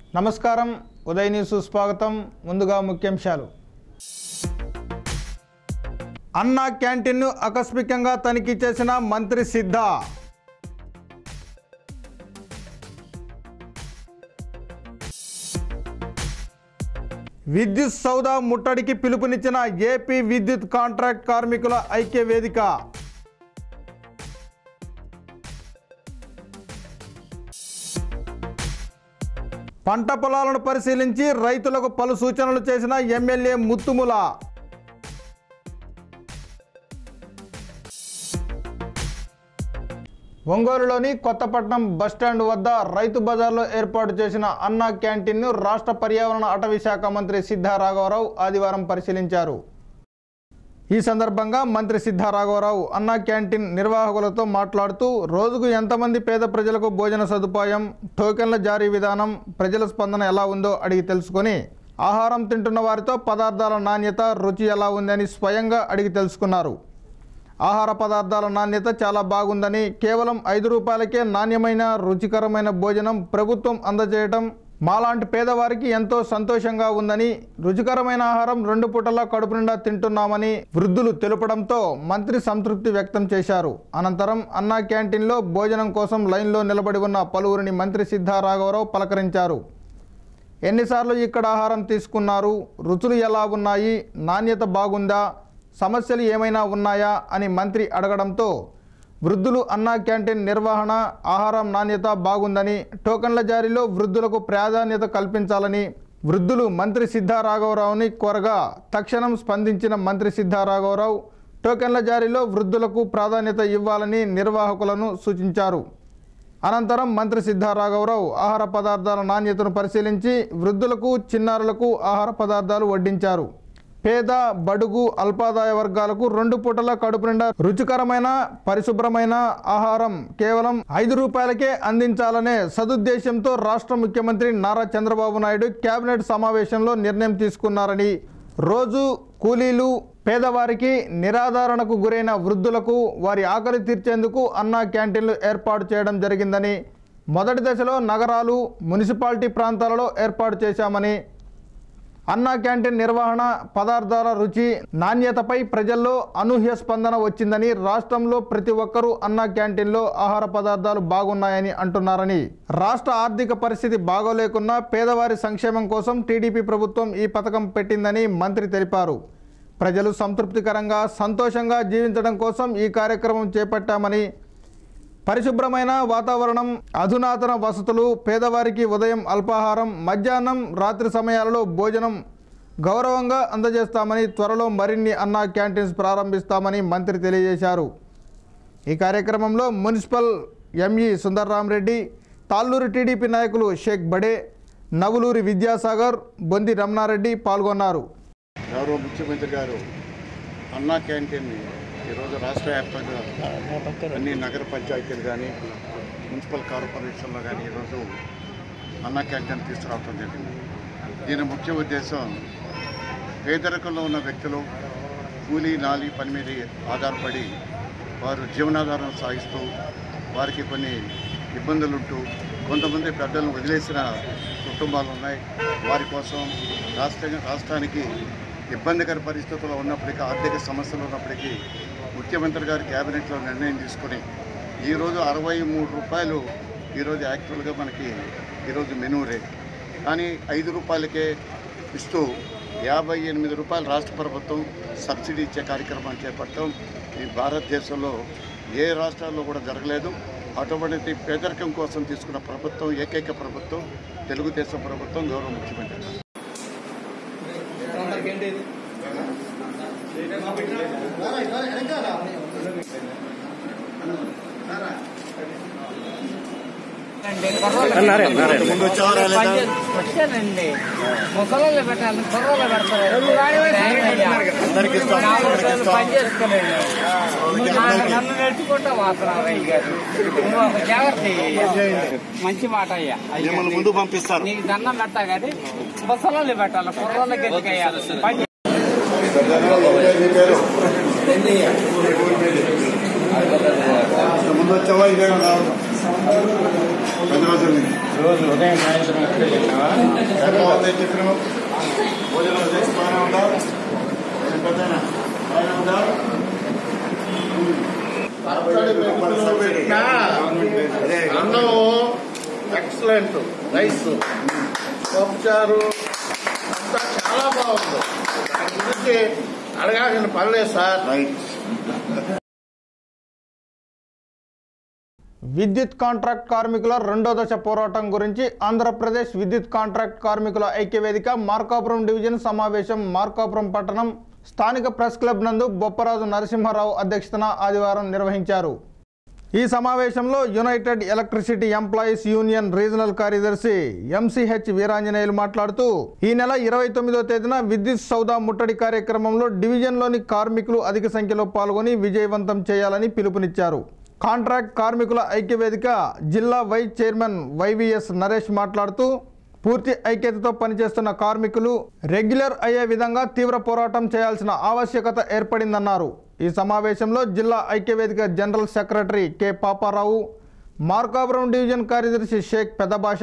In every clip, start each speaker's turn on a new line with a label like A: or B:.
A: నమస్కారం ఉదయ్ న్యూస్ స్వాగతం ముందుగా ముఖ్యాంశాలు అన్నా క్యాంటీన్ను ఆకస్మికంగా తనిఖీ చేసిన మంత్రి సిద్ధ విద్యుత్ సౌదా ముట్టడికి పిలుపునిచ్చిన ఏపీ విద్యుత్ కాంట్రాక్ట్ కార్మికుల ఐక్య వేదిక పంట పొలాలను పరిశీలించి రైతులకు పలు సూచనలు చేసిన ఎమ్మెల్యే ముత్తుముల ఒంగోలులోని కొత్తపట్నం బస్టాండ్ వద్ద రైతు బజార్లో ఏర్పాటు చేసిన అన్నా క్యాంటీన్ను రాష్ట్ర పర్యావరణ అటవీ శాఖ మంత్రి సిద్ధా రాఘవరావు ఆదివారం పరిశీలించారు ఈ సందర్భంగా మంత్రి సిద్ధా రాఘవరావు అన్నా క్యాంటీన్ నిర్వాహకులతో మాట్లాడుతూ రోజుకు ఎంతమంది పేద ప్రజలకు భోజన సదుపాయం టోకెన్ల జారీ విధానం ప్రజల స్పందన ఎలా ఉందో అడిగి తెలుసుకొని ఆహారం తింటున్న వారితో పదార్థాల నాణ్యత రుచి ఎలా ఉందని స్వయంగా అడిగి తెలుసుకున్నారు ఆహార పదార్థాల నాణ్యత చాలా బాగుందని కేవలం ఐదు రూపాయలకే నాణ్యమైన రుచికరమైన భోజనం ప్రభుత్వం అందజేయటం మాలాంటి పేదవారికి ఎంతో సంతోషంగా ఉందని రుచికరమైన ఆహారం రెండు పూటలా కడుపు నిండా తింటున్నామని వృద్ధులు తెలుపడంతో మంత్రి సంతృప్తి వ్యక్తం చేశారు అనంతరం అన్నా క్యాంటీన్లో భోజనం కోసం లైన్లో నిలబడి ఉన్న పలువురిని మంత్రి సిద్ధా రాఘవరావు పలకరించారు ఎన్నిసార్లు ఇక్కడ ఆహారం తీసుకున్నారు రుచులు ఎలా ఉన్నాయి నాణ్యత బాగుందా సమస్యలు ఏమైనా ఉన్నాయా అని మంత్రి అడగడంతో వృద్ధులు అన్నా క్యాంటీన్ నిర్వహణ ఆహారం నాణ్యత బాగుందని టోకన్ల జారీలో వృద్ధులకు ప్రాధాన్యత కల్పించాలని వృద్ధులు మంత్రి సిద్ధా రాఘవరావుని కోరగా తక్షణం స్పందించిన మంత్రి సిద్ధా రాఘవరావు టోకెన్ల జారీలో వృద్ధులకు ప్రాధాన్యత ఇవ్వాలని నిర్వాహకులను సూచించారు అనంతరం మంత్రి సిద్ధా రాఘవరావు ఆహార పదార్థాల నాణ్యతను పరిశీలించి వృద్ధులకు చిన్నారులకు ఆహార పదార్థాలు వడ్డించారు పేద బడుగు అల్పాదాయ వర్గాలకు రెండు పూటల కడుపు నిండా రుచికరమైన పరిశుభ్రమైన ఆహారం కేవలం ఐదు రూపాయలకే అందించాలనే సదుద్దేశంతో రాష్ట్ర ముఖ్యమంత్రి నారా చంద్రబాబు నాయుడు కేబినెట్ సమావేశంలో నిర్ణయం తీసుకున్నారని రోజు కూలీలు పేదవారికి నిరాధారణకు గురైన వృద్ధులకు వారి ఆకలి తీర్చేందుకు అన్నా క్యాంటీన్లు ఏర్పాటు చేయడం జరిగిందని మొదటి దశలో నగరాలు మున్సిపాలిటీ ప్రాంతాలలో ఏర్పాటు చేశామని అన్నా క్యాంటీన్ నిర్వహణ పదార్థాల రుచి నాణ్యతపై ప్రజల్లో అనూహ్య స్పందన వచ్చిందని రాష్ట్రంలో ప్రతి ఒక్కరూ అన్నా క్యాంటీన్లో ఆహార పదార్థాలు బాగున్నాయని అంటున్నారని రాష్ట్ర ఆర్థిక పరిస్థితి బాగోలేకున్నా పేదవారి సంక్షేమం కోసం టీడీపీ ప్రభుత్వం ఈ పథకం పెట్టిందని మంత్రి తెలిపారు ప్రజలు సంతృప్తికరంగా సంతోషంగా జీవించడం కోసం ఈ కార్యక్రమం చేపట్టామని పరిశుభ్రమైన వాతావరణం అధునాతన వసతులు పేదవారికి ఉదయం అల్పాహారం మధ్యాహ్నం రాత్రి సమయాలలో భోజనం గౌరవంగా అందజేస్తామని త్వరలో మరిన్ని అన్నా క్యాంటీన్స్ ప్రారంభిస్తామని మంత్రి తెలియజేశారు ఈ కార్యక్రమంలో municipal ME Sundarramareddy Tallur TDP నాయకులు షేక్ బడే నవులూరి విద్యాసాగర్ బొంది రమణారెడ్డి పాల్గొన్నారు
B: గౌరవ ముఖ్యమంత్రి గారు అన్నా క్యాంటీన్ని ఈరోజు రాష్ట్ర వ్యాప్తంగా అన్ని నగర పంచాయతీలు కానీ మున్సిపల్ కార్పొరేషన్లో కానీ ఈరోజు అన్నా క్యాంటీన్ తీసుకురావడం జరిగింది దీని ముఖ్య ఉద్దేశం పేదరికంలో ఉన్న వ్యక్తులు కూలీ నాలి పని మీద ఆధారపడి వారు జీవనాధారం సాగిస్తూ వారికి కొన్ని ఇబ్బందులు ఉంటూ కొంతమంది పెద్దలను వదిలేసిన కుటుంబాలు ఉన్నాయి వారి కోసం రాష్ట్ర రాష్ట్రానికి ఇబ్బందికర పరిస్థితుల్లో ఉన్నప్పటికీ ఆర్థిక సమస్యలు ఉన్నప్పటికీ ముఖ్యమంత్రి గారు క్యాబినెట్లో నిర్ణయం తీసుకొని ఈరోజు అరవై మూడు రూపాయలు ఈరోజు యాక్చువల్గా మనకి ఈరోజు మెనూ రేట్ కానీ ఐదు రూపాయలకే ఇస్తూ యాభై ఎనిమిది రూపాయలు రాష్ట్ర ప్రభుత్వం సబ్సిడీ ఇచ్చే కార్యక్రమాన్ని చేపట్టడం ఈ భారతదేశంలో ఏ రాష్ట్రాల్లో కూడా జరగలేదు అటువంటి పేదరికం కోసం తీసుకున్న ప్రభుత్వం ఏకైక ప్రభుత్వం తెలుగుదేశం ప్రభుత్వం గౌరవ ముఖ్యమంత్రి గారు.
C: వచ్చానండి ముసలోళ్ళు పెట్టాలి కుర్రోళ్ళు పెడతారు
B: అందరికీ ఇస్తాం,
C: నాలుగు
B: అందరికీ
C: రోజులు
B: ఇస్తాం.
C: పని చేసుకోలేదు నాకు నన్ను నెట్టుకుంటా పోతున్నారు అయ్య గారు నువ్వు ఒక జాగ్రత్త ఇయ్య. మంచి మాట అయ్యా అయ్య
B: మిమ్మల్ని ముందు పంపిస్తారు
C: నీకు దండం పెట్టా కానీ ముసలోళ్ళు పెట్టాలి కుర్రోళ్ళకి ఎందుకు వేయాలి పని
B: ముందు వచ్చావా ఇదే పెద్ద రోజులు
C: రోజు ఉదయం సాయంత్రం ఎక్కడ చేసినావా
B: ఎలా ఉంది టిఫిన్ భోజనం చేసి బాగానే ఉందా ఏం పెద్దనా? బాగానే ఉందా పచ్చడి మెతుకులు పెట్టినా అన్నం ఎక్సలెంట్ రైస్ పప్పుచారు అంతా చాలా బాగుంది దాని గురించి అడగాల్సిన పర్లేదు సార్
A: విద్యుత్ కాంట్రాక్ట్ కార్మికుల రెండో దశ పోరాటం గురించి ఆంధ్రప్రదేశ్ విద్యుత్ కాంట్రాక్ట్ కార్మికుల ఐక్యవేదిక మార్కాపురం డివిజన్ సమావేశం మార్కాపురం పట్టణం స్థానిక ప్రెస్ క్లబ్ నందు బొప్పరాజు నరసింహారావు అధ్యక్షతన ఆదివారం నిర్వహించారు ఈ సమావేశంలో united electricity employees union regional కార్యదర్శి ఎంసీహెచ్ వీరాంజనేయులు మాట్లాడుతూ ఈ నెల ఇరవై తొమ్మిదో తేదీన విద్యుత్ సౌదా ముట్టడి కార్యక్రమంలో డివిజన్లోని కార్మికులు అధిక సంఖ్యలో పాల్గొని విజయవంతం చేయాలని పిలుపునిచ్చారు కాంట్రాక్ట్ కార్మికుల ఐక్యవేదిక జిల్లా వైస్ చైర్మన్ వైవిఎస్ నరేష్ మాట్లాడుతూ పూర్తి ఐక్యతతో పనిచేస్తున్న కార్మికులు రెగ్యులర్ అయ్యే విధంగా తీవ్ర పోరాటం చేయాల్సిన ఆవశ్యకత ఏర్పడిందన్నారు ఈ సమావేశంలో జిల్లా ఐక్యవేదిక general secretary K Paparao Markapuram division కార్యదర్శి షేక్ పెద్దబాష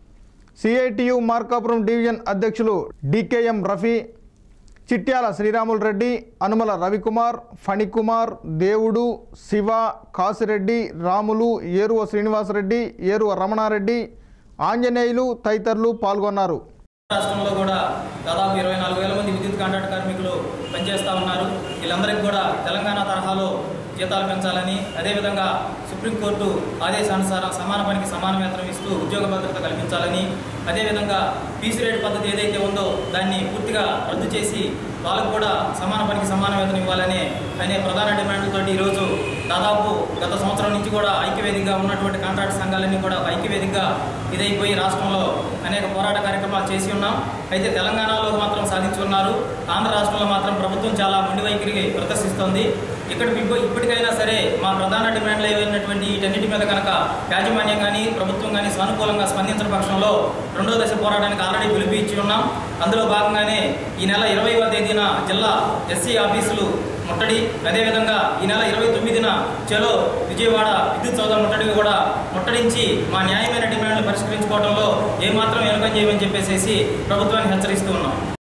A: సిఐటియు మార్కాపురం డివిజన్ అధ్యక్షులు డికేఎం రఫీ చిట్యాల శ్రీరాములు రెడ్డి అనుమల రవికుమార్ ఫణికుమార్ దేవుడు శివ కాసిరెడ్డి రాములు ఏరువ శ్రీనివాసరెడ్డి ఏరువ రమణారెడ్డి ఆంజనేయులు తదితరులు పాల్గొన్నారు
D: రాష్ట్రంలో కూడా దాదాపు ఇరవై నాలుగు వేల మంది విద్యుత్ కాంట్రాక్ట్ కార్మికులు పనిచేస్తూ ఉన్నారు వీళ్ళందరికీ కూడా తెలంగాణ తరహాలో జీతాలు పెంచాలని అదేవిధంగా సుప్రీంకోర్టు ఆదేశానుసారం సమాన పనికి సమాన వేతనం ఇస్తూ ఉద్యోగ భద్రత కల్పించాలని అదేవిధంగా పీసీ రేట్ పద్ధతి ఏదైతే ఉందో దాన్ని పూర్తిగా రద్దు చేసి వాళ్ళకు కూడా సమాన పనికి సమాన వేతనం ఇవ్వాలని అనే ప్రధాన డిమాండ్లతోటి ఈరోజు దాదాపు గత సంవత్సరం నుంచి కూడా ఐక్యవేదికగా ఉన్నటువంటి కాంట్రాక్ట్ సంఘాలన్నీ కూడా ఒక ఐక్యవేదికగా ఇదైపోయి రాష్ట్రంలో అనేక పోరాట కార్యక్రమాలు చేసి ఉన్నాం అయితే తెలంగాణలో మాత్రం సాధించుకున్నారు ఆంధ్ర రాష్ట్రంలో మాత్రం ప్రభుత్వం చాలా మొండి వైఖరి ప్రదర్శిస్తోంది ఇక్కడ ఇప్ప- ఇప్పటికైనా సరే మా ప్రధాన డిమాండ్లు ఏవైనటువంటి వీటన్నిటి మీద కనుక యాజమాన్యం కానీ ప్రభుత్వం కానీ సానుకూలంగా స్పందించిన పక్షంలో రెండో దశ పోరాటానికి ఆల్రెడీ పిలుపు ఇచ్చి ఉన్నాం అందులో భాగంగానే ఈ నెల ఇరవైవ తేదీన జిల్లా ఎస్సీ ఆఫీసులు ముట్టడి అదేవిధంగా ఈ నెల ఇరవై తొమ్మిదిన చలో విజయవాడ విద్యుత్ సౌధ ముట్టడి కూడా ముట్టడించి మా న్యాయమైన డిమాండ్లు పరిష్కరించుకోవడంలో ఏమాత్రం వెనుకం చేయమని చెప్పేసి ప్రభుత్వాన్ని హెచ్చరిస్తూ ఉన్నాం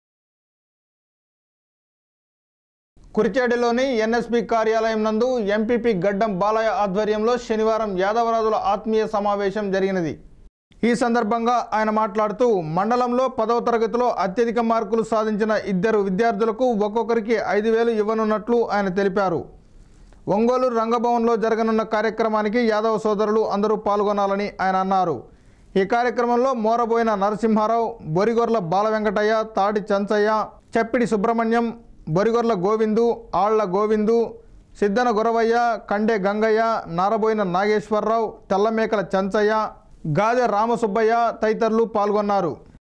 A: కురిచేడులోని ఎన్ఎస్పి కార్యాలయం నందు ఎంపీపీ గడ్డం బాలయ్య ఆధ్వర్యంలో శనివారం యాదవరాజుల ఆత్మీయ సమావేశం జరిగినది ఈ సందర్భంగా ఆయన మాట్లాడుతూ మండలంలో పదవ తరగతిలో అత్యధిక మార్కులు సాధించిన ఇద్దరు విద్యార్థులకు ఒక్కొక్కరికి ఐదు వేలు ఇవ్వనున్నట్లు ఆయన తెలిపారు ఒంగోలు రంగభవన్లో జరగనున్న కార్యక్రమానికి యాదవ సోదరులు అందరూ పాల్గొనాలని ఆయన అన్నారు ఈ కార్యక్రమంలో మోరబోయిన నరసింహారావు బొరిగొర్ల బాల వెంకటయ్య తాడి చంచయ్య చెప్పిడి సుబ్రహ్మణ్యం బొరిగొర్ల గోవిందు ఆళ్ల గోవిందు సిద్దన గురవయ్య కండే గంగయ్య నారబోయిన నాగేశ్వరరావు తెల్లమేకల చంచయ్య గాదె రామసుబ్బయ్య తదితరులు పాల్గొన్నారు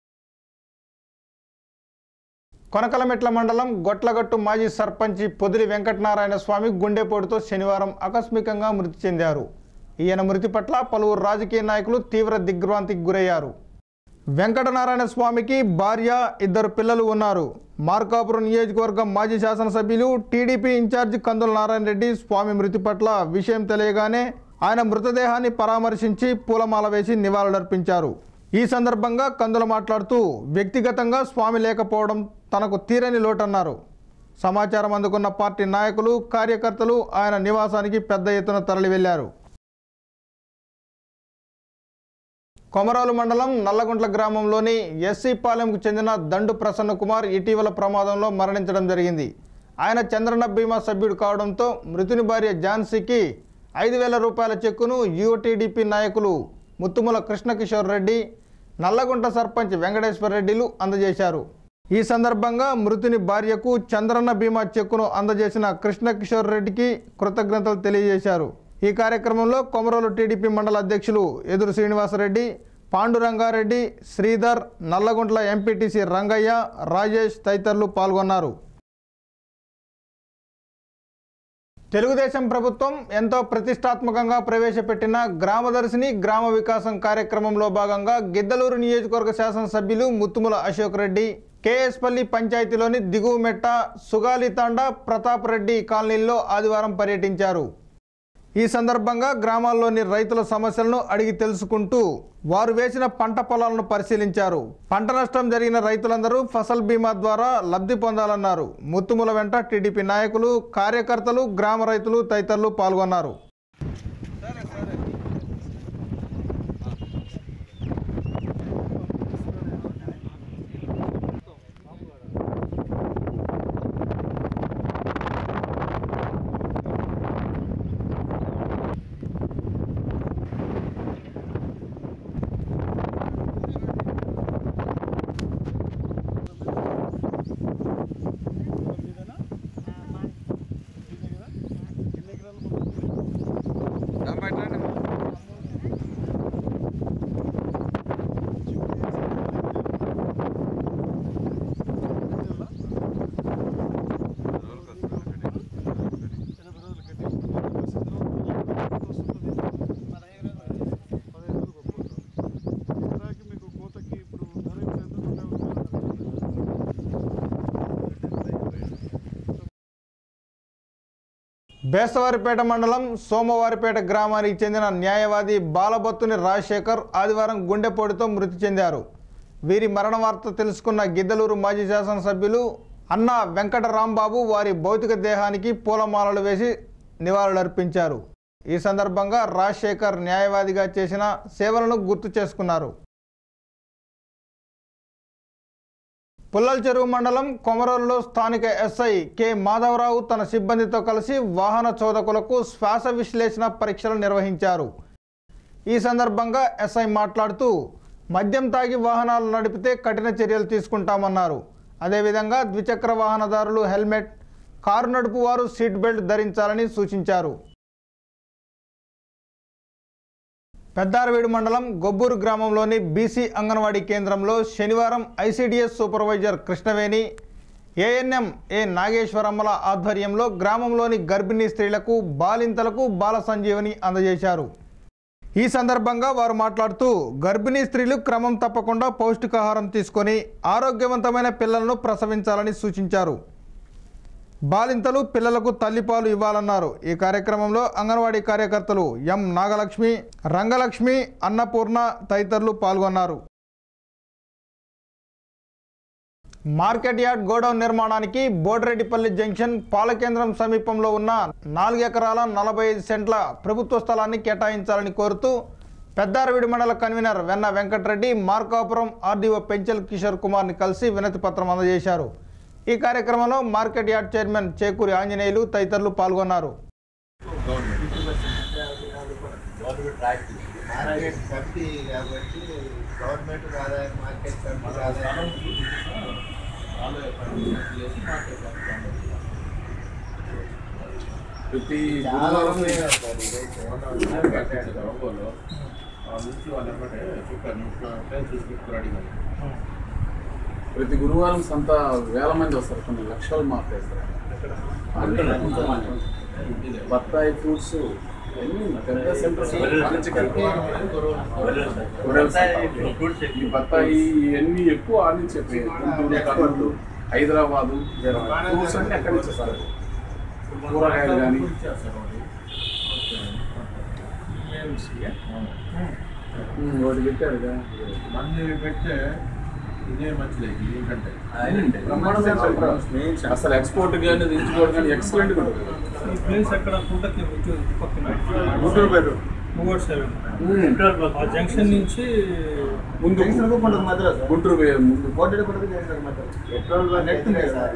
A: కొనకలమెట్ల మండలం గొట్లగట్టు మాజీ సర్పంచి పొదిలి వెంకటనారాయణ స్వామి గుండెపోటుతో శనివారం ఆకస్మికంగా మృతి చెందారు ఈయన మృతి పట్ల పలువురు రాజకీయ నాయకులు తీవ్ర దిగ్భ్రాంతికి గురయ్యారు వెంకటనారాయణ స్వామికి భార్య ఇద్దరు పిల్లలు ఉన్నారు మార్కాపురం నియోజకవర్గం మాజీ శాసనసభ్యులు టీడీపీ ఇన్ఛార్జి కందుల నారాయణ రెడ్డి స్వామి మృతి పట్ల విషయం తెలియగానే ఆయన మృతదేహాన్ని పరామర్శించి పూలమాల వేసి నివాళులర్పించారు ఈ సందర్భంగా కందుల మాట్లాడుతూ వ్యక్తిగతంగా స్వామి లేకపోవడం తనకు తీరని లోటన్నారు సమాచారం అందుకున్న పార్టీ నాయకులు కార్యకర్తలు ఆయన నివాసానికి పెద్ద ఎత్తున తరలి వెళ్లారు కొమరాలు మండలం నల్లగుంట్ల గ్రామంలోని ఎస్సీ పాలెంకు చెందిన దండు ప్రసన్న కుమార్ ఇటీవల ప్రమాదంలో మరణించడం జరిగింది ఆయన చంద్రన్న బీమా సభ్యుడు కావడంతో మృతుని భార్య ఝాన్సీకి ఐదు వేల రూపాయల చెక్కును యువటీడీపీ నాయకులు ముత్తుముల కృష్ణకిషోర్ రెడ్డి నల్లగుంట సర్పంచ్ వెంకటేశ్వర రెడ్డిలు అందజేశారు ఈ సందర్భంగా మృతుని భార్యకు చంద్రన్న బీమా చెక్కును అందజేసిన కృష్ణకిషోర్ రెడ్డికి కృతజ్ఞతలు తెలియజేశారు ఈ కార్యక్రమంలో కొమరోలు టీడీపీ మండల అధ్యక్షులు ఎదురు శ్రీనివాసరెడ్డి పాండురంగారెడ్డి శ్రీధర్ నల్లగుంట్ల ఎంపీటీసీ రంగయ్య రాజేష్ తదితరులు పాల్గొన్నారు తెలుగుదేశం ప్రభుత్వం ఎంతో ప్రతిష్టాత్మకంగా ప్రవేశపెట్టిన గ్రామదర్శిని గ్రామ వికాసం కార్యక్రమంలో భాగంగా గిద్దలూరు నియోజకవర్గ శాసనసభ్యులు ముత్తుముల అశోక్ రెడ్డి కేఎస్పల్లి పంచాయతీలోని దిగువ మెట్ట సుగాలితాండ ప్రతాప్ రెడ్డి కాలనీల్లో ఆదివారం పర్యటించారు ఈ సందర్భంగా గ్రామాల్లోని రైతుల సమస్యలను అడిగి తెలుసుకుంటూ వారు వేసిన పంట పొలాలను పరిశీలించారు పంట నష్టం జరిగిన రైతులందరూ ఫసల్ బీమా ద్వారా లబ్ధి పొందాలన్నారు ముత్తుముల వెంట టీడీపీ నాయకులు కార్యకర్తలు గ్రామ రైతులు తదితరులు పాల్గొన్నారు బేస్తవారిపేట మండలం సోమవారిపేట గ్రామానికి చెందిన న్యాయవాది బాలబత్తుని రాజశేఖర్ ఆదివారం గుండెపోటుతో మృతి చెందారు వీరి మరణ వార్త తెలుసుకున్న గిద్దలూరు మాజీ శాసనసభ్యులు అన్న వెంకట రాంబాబు వారి భౌతిక దేహానికి పూలమాలలు వేసి నివాళులర్పించారు ఈ సందర్భంగా రాజశేఖర్ న్యాయవాదిగా చేసిన సేవలను గుర్తు చేసుకున్నారు పుల్లల చెరువు మండలం కొమరోలులో స్థానిక ఎస్ఐ కె మాధవరావు తన సిబ్బందితో కలిసి వాహన చోదకులకు శ్వాస విశ్లేషణ పరీక్షలు నిర్వహించారు ఈ సందర్భంగా ఎస్ఐ మాట్లాడుతూ మద్యం తాగి వాహనాలు నడిపితే కఠిన చర్యలు తీసుకుంటామన్నారు అదేవిధంగా ద్విచక్ర వాహనదారులు హెల్మెట్ కారు నడుపు వారు సీట్ బెల్ట్ ధరించాలని సూచించారు పెద్దారవీడు మండలం గొబ్బూరు గ్రామంలోని బీసీ అంగన్వాడీ కేంద్రంలో శనివారం ICDS supervisor Krishnaveni ANM A నాగేశ్వరమ్మల ఆధ్వర్యంలో గ్రామంలోని గర్భిణీ స్త్రీలకు బాలింతలకు బాల సంజీవని అందజేశారు ఈ సందర్భంగా వారు మాట్లాడుతూ గర్భిణీ స్త్రీలు క్రమం తప్పకుండా పౌష్టికాహారం తీసుకొని ఆరోగ్యవంతమైన పిల్లలను ప్రసవించాలని సూచించారు బాలింతలు పిల్లలకు తల్లిపాలు ఇవ్వాలన్నారు ఈ కార్యక్రమంలో అంగన్వాడీ కార్యకర్తలు ఎం నాగలక్ష్మి రంగలక్ష్మి అన్నపూర్ణ తదితరులు పాల్గొన్నారు మార్కెట్ యార్డ్ గోడౌన్ నిర్మాణానికి బోడిరెడ్డిపల్లి జంక్షన్ పాల కేంద్రం సమీపంలో ఉన్న నాలుగు ఎకరాల నలభై ఐదు సెంట్ల ప్రభుత్వ స్థలాన్ని కేటాయించాలని కోరుతూ పెద్దారవిడి మండల కన్వీనర్ వెన్న వెంకటరెడ్డి మార్కాపురం ఆర్డీఓ పెంచల్ కిషోర్ కుమార్ని కలిసి వినతి పత్రం అందజేశారు ఈ కార్యక్రమంలో market yard chairman Chekuri Anjaneyulu తదితరులు పాల్గొన్నారు
E: మార్కెట్ కమిటీ కాబట్టి గవర్నమెంట్ ఆదాయం మార్కెట్ కమిటీ ఆదాయం
F: ప్రతి
E: చాలా
F: గురువారం
E: ఉపయోగం సార్ ఇదైతే.
F: రంగంలో ఆ నుంచి వాళ్ళు ఎమ్మటే చెప్పారు ప్లేస్ చూసి పెట్టుకుని అడిగాను ప్రతి గురువారం సంత వేల మంది వస్తారు కొన్ని లక్షలు మాట్లాడతారు బత్తాయి ఫ్రూట్స్ అన్ని పెద్ద సెంటర్స్ మంచి కలిపి గొర్రెల సంత. ఈ బత్తాయి ఇవన్నీ ఎక్కువ ఆ నుంచి చెప్పాయి గుంటూరు కర్నూలు హైదరాబాదు ఫ్రూట్స్ అంటే అక్కడి నుంచి వస్తారు కూరగాయలు కానీ వాటి పెట్టారు కదా
G: మంది పెట్టే ఇదే మంచిది ఎందుకంటే
F: బ్రహ్మాండమైన సెంటర్. అసలు ఎక్స్పోర్ట్ కానీ దించుకోవడం కానీ ఎక్సలెంట్ ఉంటుంది
H: ఈ ప్లేస్ ఎక్కడ కుంటకి పక్కన
E: గుంటూరు పేరు
H: మూగోడ్ సెవెన్
F: మ్మ్.
H: ఆ జంక్షన్ నుంచి
F: ముందు
E: జంక్షన్ కు కొండకు మధ్యలో సార్
F: గుంటూరు పోయే ముందు
E: బోర్డు పడదు జంక్షన్ మధ్యలో పెట్రోల్ నెట్ ఉంది సార్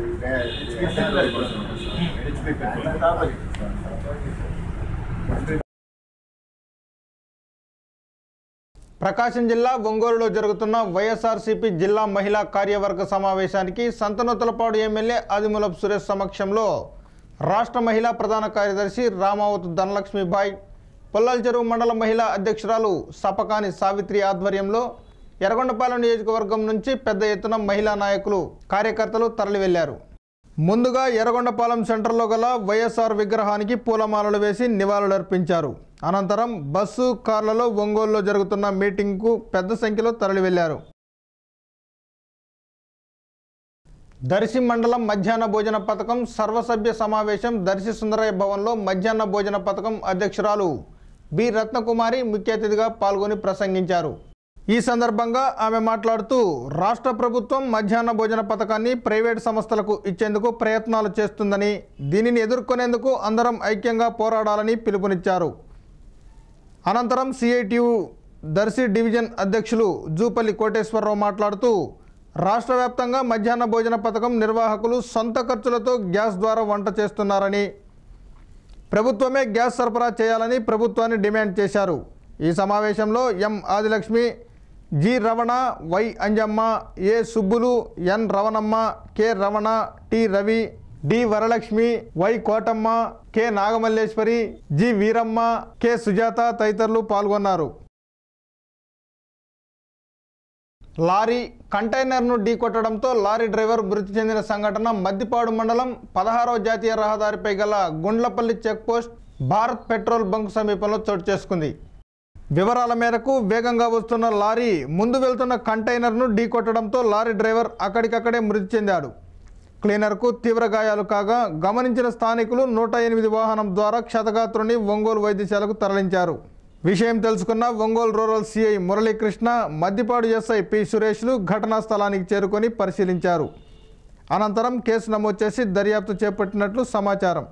A: ప్రకాశం జిల్లా ఒంగోలులో జరుగుతున్న వైఎస్ఆర్సీపీ జిల్లా మహిళా కార్యవర్గ సమావేశానికి సంతనూతలపాడు ఎమ్మెల్యే ఆదిమూలపు సురేష్ సమక్షంలో రాష్ట్ర మహిళా ప్రధాన కార్యదర్శి రామావత్ ధనలక్ష్మిబాయ్ పొల్లాల చెరువు మండల మహిళా అధ్యక్షురాలు సపకాని సావిత్రి ఆధ్వర్యంలో ఎర్రగొండపాలెం నియోజకవర్గం నుంచి పెద్ద ఎత్తున మహిళా నాయకులు కార్యకర్తలు తరలి వెళ్లారు ముందుగా ఎర్రగొండపాలెం సెంటర్లో గల వైఎస్ఆర్ విగ్రహానికి పూలమాలలు వేసి నివాళులర్పించారు అనంతరం బస్సు కార్లలో ఒంగోలులో జరుగుతున్న మీటింగ్కు పెద్ద సంఖ్యలో తరలి వెళ్లారు దర్శి మండలం మధ్యాహ్న భోజన పథకం సర్వసభ్య సమావేశం దర్శి సుందరయ్య భవన్లో మధ్యాహ్న భోజన పథకం అధ్యక్షురాలు బి రత్నకుమారి ముఖ్య అతిథిగా పాల్గొని ప్రసంగించారు ఈ సందర్భంగా ఆమె మాట్లాడుతూ రాష్ట్ర ప్రభుత్వం మధ్యాహ్న భోజన పథకాన్ని ప్రైవేట్ సంస్థలకు ఇచ్చేందుకు ప్రయత్నాలు చేస్తుందని దీనిని ఎదుర్కొనేందుకు అందరం ఐక్యంగా పోరాడాలని పిలుపునిచ్చారు అనంతరం సిఐటియు దర్శి డివిజన్ అధ్యక్షులు జూపల్లి కోటేశ్వరరావు మాట్లాడుతూ రాష్ట్ర వ్యాప్తంగా మధ్యాహ్న భోజన పథకం నిర్వాహకులు సొంత ఖర్చులతో గ్యాస్ ద్వారా వంట చేస్తున్నారని ప్రభుత్వమే గ్యాస్ సరఫరా చేయాలని ప్రభుత్వాన్ని డిమాండ్ చేశారు ఈ సమావేశంలో M Adilakshmi G Ramana Y Anjamma A Subbulu N Ravanamma K Ramana T Ravi D Varalakshmi Y Kotamma K Nagamalleswari G Veeramma K Sujatha తదితరులు పాల్గొన్నారు లారీ కంటైనర్ను ఢీకొట్టడంతో లారీ డ్రైవర్ మృతి చెందిన సంఘటన మద్దిపాడు మండలం పదహారవ జాతీయ రహదారిపై గల Gundlapalli checkpost Bharat petrol bunk సమీపంలో చోటు చేసుకుంది వివరాల మేరకు వేగంగా వస్తున్న లారీ ముందు వెళ్తున్న కంటైనర్ను ఢీకొట్టడంతో లారీ డ్రైవర్ అక్కడికక్కడే మృతి చెందాడు క్లీనర్కు తీవ్ర గాయాలు కాగా గమనించిన స్థానికులు నూట ఎనిమిది వాహనం ద్వారా క్షతగాత్రుని ఒంగోలు వైద్యశాలకు తరలించారు విషయం తెలుసుకున్న Ongole rural CI Muralikrishna Maddipadu SI P సురేష్లు ఘటనా స్థలానికి చేరుకొని పరిశీలించారు అనంతరం కేసు నమోదు చేసి దర్యాప్తు చేపట్టినట్లు సమాచారం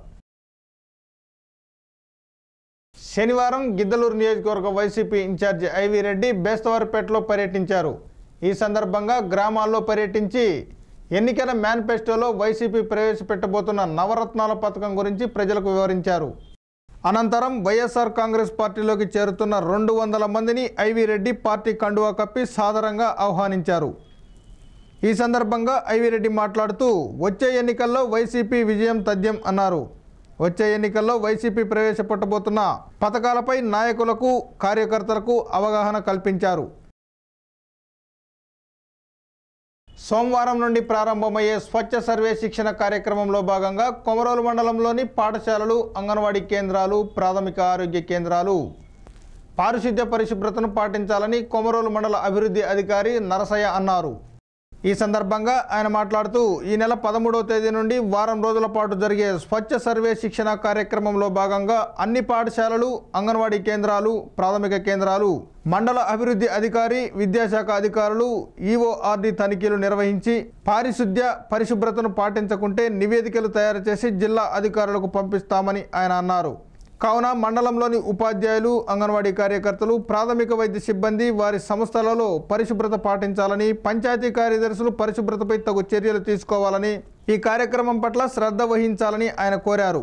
A: శనివారం గిద్దలూరు నియోజకవర్గ వైసీపీ ఇన్ఛార్జి ఐవి రెడ్డి బేస్తవారిపేటలో పర్యటించారు ఈ సందర్భంగా గ్రామాల్లో పర్యటించి ఎన్నికల మేనిఫెస్టోలో వైసీపీ ప్రవేశపెట్టబోతున్న నవరత్నాల పథకం గురించి ప్రజలకు వివరించారు అనంతరం వైఎస్ఆర్ కాంగ్రెస్ పార్టీలోకి చేరుతున్న రెండు వందల మందిని ఐవి రెడ్డి పార్టీ కండువా కప్పి సాదరంగా ఆహ్వానించారు ఈ సందర్భంగా ఐవి రెడ్డి మాట్లాడుతూ వచ్చే ఎన్నికల్లో వైసీపీ విజయం తథ్యం అన్నారు వచ్చే ఎన్నికల్లో వైసీపీ ప్రవేశపెట్టబోతున్న పథకాలపై నాయకులకు కార్యకర్తలకు అవగాహన కల్పించారు సోమవారం నుండి ప్రారంభమయ్యే స్వచ్ఛ సర్వే శిక్షణ కార్యక్రమంలో భాగంగా కొమరోలు మండలంలోని పాఠశాలలు అంగన్వాడీ కేంద్రాలు ప్రాథమిక ఆరోగ్య కేంద్రాలు పారిశుద్ధ్య పరిశుభ్రతను పాటించాలని కొమరోలు మండల అభివృద్ధి అధికారి నరసయ్య అన్నారు ఈ సందర్భంగా ఆయన మాట్లాడుతూ ఈ నెల పదమూడవ తేదీ నుండి వారం రోజుల పాటు జరిగే స్వచ్ఛ సర్వే శిక్షణ కార్యక్రమంలో భాగంగా అన్ని పాఠశాలలు అంగన్వాడీ కేంద్రాలు ప్రాథమిక కేంద్రాలు మండల అభివృద్ధి అధికారి విద్యాశాఖ అధికారులు ఈఓఆర్డి తనిఖీలు నిర్వహించి పారిశుద్ధ్య పరిశుభ్రతను పాటించకుంటే నివేదికలు తయారు చేసి జిల్లా అధికారులకు పంపిస్తామని ఆయన అన్నారు కావున మండలంలోని ఉపాధ్యాయులు అంగన్వాడీ కార్యకర్తలు ప్రాథమిక వైద్య సిబ్బంది వారి సంస్థలలో పరిశుభ్రత పాటించాలని పంచాయతీ కార్యదర్శులు పరిశుభ్రతపై తగు చర్యలు తీసుకోవాలని ఈ కార్యక్రమం పట్ల శ్రద్ధ వహించాలని ఆయన కోరారు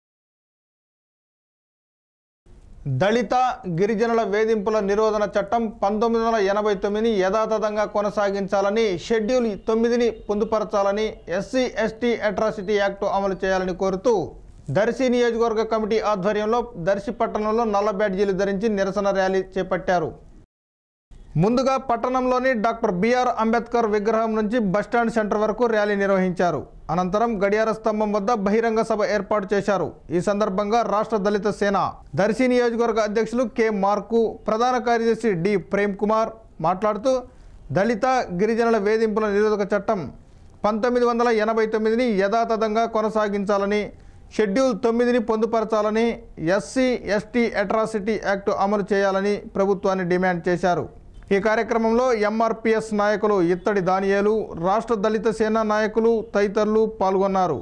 A: దళిత గిరిజనుల వేధింపుల నిరోధన చట్టం పంతొమ్మిది వందల ఎనభై తొమ్మిదిని యథాతథంగా కొనసాగించాలని షెడ్యూల్ తొమ్మిదిని పొందుపరచాలని ఎస్సీ ఎస్టీ అట్రాసిటీ యాక్ట్ అమలు చేయాలని కోరుతూ దర్శి నియోజకవర్గ కమిటీ ఆధ్వర్యంలో దర్శి పట్టణంలో నల్ల బ్యాడ్జీలు ధరించి నిరసన ర్యాలీ చేపట్టారు ముందుగా పట్టణంలోని డాక్టర్ బిఆర్ అంబేద్కర్ విగ్రహం నుంచి బస్టాండ్ సెంటర్ వరకు ర్యాలీ నిర్వహించారు అనంతరం గడియార స్తంభం వద్ద బహిరంగ సభ ఏర్పాటు చేశారు ఈ సందర్భంగా రాష్ట్ర దళిత సేన దర్శి నియోజకవర్గ అధ్యక్షులు కె మార్కు ప్రధాన కార్యదర్శి డి ప్రేమ్ కుమార్ మాట్లాడుతూ దళిత గిరిజనుల వేధింపుల నిరోధక చట్టం పంతొమ్మిది వందల ఎనభై తొమ్మిదిని యథాతథంగా కొనసాగించాలని షెడ్యూల్ తొమ్మిదిని పొందుపరచాలని ఎస్సీ ఎస్టీ అట్రాసిటీ యాక్ట్ అమలు చేయాలని ప్రభుత్వాన్ని డిమాండ్ చేశారు ఈ కార్యక్రమంలో ఎంఆర్పిఎస్ నాయకులు ఇత్తడి దానియేలు రాష్ట్ర దళిత సేన నాయకులు తదితరులు పాల్గొన్నారు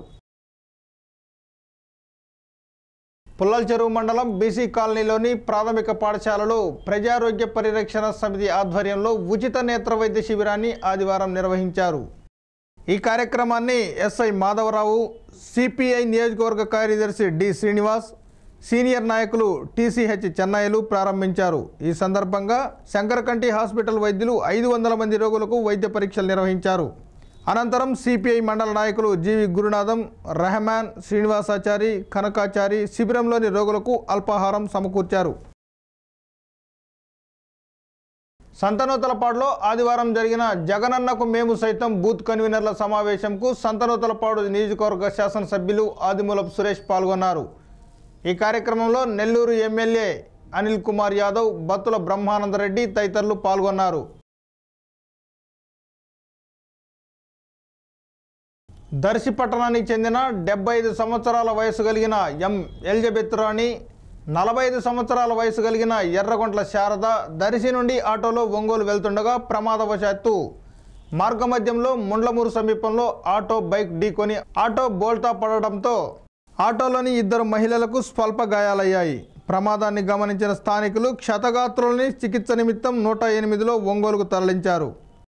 A: పుల్లల చెరువు మండలం బీసీ కాలనీలోని ప్రాథమిక పాఠశాలలో ప్రజారోగ్య పరిరక్షణ సమితి ఆధ్వర్యంలో ఉచిత నేత్ర వైద్య శిబిరాన్ని ఆదివారం నిర్వహించారు ఈ కార్యక్రమాన్ని ఎస్ఐ మాధవరావు సిపిఐ నియోజకవర్గ కార్యదర్శి డి శ్రీనివాస్ సీనియర్ నాయకులు టీసీహెచ్ చెన్నైలు ప్రారంభించారు ఈ సందర్భంగా శంకరకంటి హాస్పిటల్ వైద్యులు ఐదు వందల మంది రోగులకు వైద్య పరీక్షలు నిర్వహించారు అనంతరం సిపిఐ మండల నాయకులు జీవి గురునాథం రెహమాన్ శ్రీనివాసాచారి కనకాచారి శిబిరంలోని రోగులకు అల్పాహారం సమకూర్చారు సంతనూతలపాడులో ఆదివారం జరిగిన జగనన్నకు మేము సైతం బూత్ కన్వీనర్ల సమావేశంకు సంతనూతలపాడు నియోజకవర్గ శాసనసభ్యులు ఆదిమూలపు సురేష్ పాల్గొన్నారు ఈ కార్యక్రమంలో నెల్లూరు ఎమ్మెల్యే అనిల్ కుమార్ యాదవ్ బత్తుల బ్రహ్మానందరెడ్డి తదితరులు పాల్గొన్నారు దర్శి పట్టణానికి చెందిన డెబ్బై ఐదు సంవత్సరాల వయసు కలిగిన ఎం ఎలిజబెత్ రాణి నలభై ఐదు సంవత్సరాల వయసు కలిగిన ఎర్రగొంట్ల శారద దర్శి నుండి ఆటోలో ఒంగోలు వెళ్తుండగా ప్రమాదవశాత్తు మార్గమధ్యంలో ముండ్లమూరు సమీపంలో ఆటో బైక్ ఢీకొని ఆటో బోల్తా పడడంతో ఆటోలోని ఇద్దరు మహిళలకు స్వల్ప గాయాలయ్యాయి ప్రమాదాన్ని గమనించిన స్థానికులు క్షతగాత్రుల్ని చికిత్స నిమిత్తం నూట ఎనిమిదిలో ఒంగోలుకు తరలించారు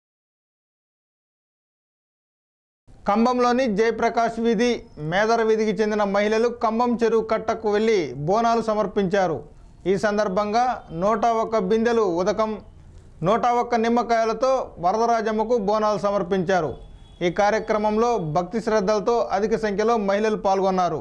A: కంబంలోని జయప్రకాష్ వీధి మేదర వీధికి చెందిన మహిళలు కంబం చెరువు కట్టకు వెళ్లి బోనాలు సమర్పించారు ఈ సందర్భంగా నూట ఒక్క బిందెలు ఉదకం నూట ఒక్క నిమ్మకాయలతో వరదరాజమ్మకు బోనాలు సమర్పించారు ఈ కార్యక్రమంలో భక్తి శ్రద్ధలతో అధిక సంఖ్యలో మహిళలు పాల్గొన్నారు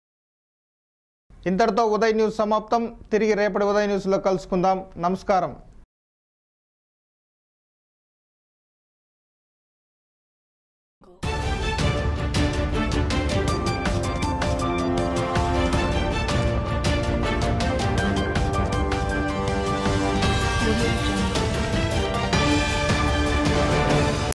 A: ఇంతటితో ఉదయ్ న్యూస్ సమాప్తం తిరిగి రేపటి ఉదయ్ న్యూస్లో కలుసుకుందాం నమస్కారం